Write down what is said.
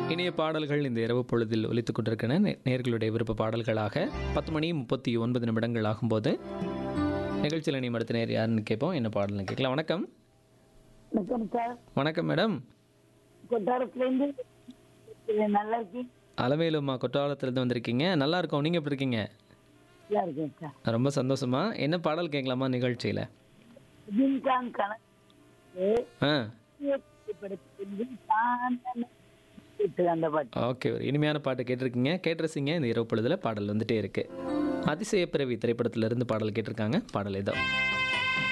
இணைய பாடல்கள் இந்த இரவு பொழுதில் ஒலித்துக் கொண்டிருக்கின்றன நே- நேர்களுடைய விருப்ப பாடல்களாக பத்து மணி முப்பத்தி ஒன்பது நிமிடங்கள் ஆகும்போது நிகழ்ச்சியில் நீ அடுத்த நேர் யாருன்னு கேட்போம் என்ன பாடல்னு கேட்கலாம் வணக்கம் வணக்கம் சார் வணக்கம் மேடம் கொட்டாரத்துலேருந்து நல்லா இருக்கீங்க அலமேலுமா கொட்டாளத்துலேருந்து வந்திருக்கீங்க நல்லா இருக்கோம் நீங்கள் எப்படி இருக்கீங்க நல்லா இருக்கேன் சார் ரொம்ப சந்தோஷமா என்ன பாடல் கேட்கலாமா நிகழ்ச்சியில் ரஜினிகாந்த் கணக்கு ஆ படத்திலிருந்து தானே கேட்டு அந்த பாட்டு ஓகே ஒரு இனிமையான பாட்டு கேட்டிருக்கீங்க கேட்டிருக்கீங்க இந்த இரவு பொழுதுல பாடல் வந்துட்டே இருக்கு அதிசய பிறவி திரைப்படத்திலிருந்து பாடல் கேட்டிருக்காங்க பாடல் ஏதோ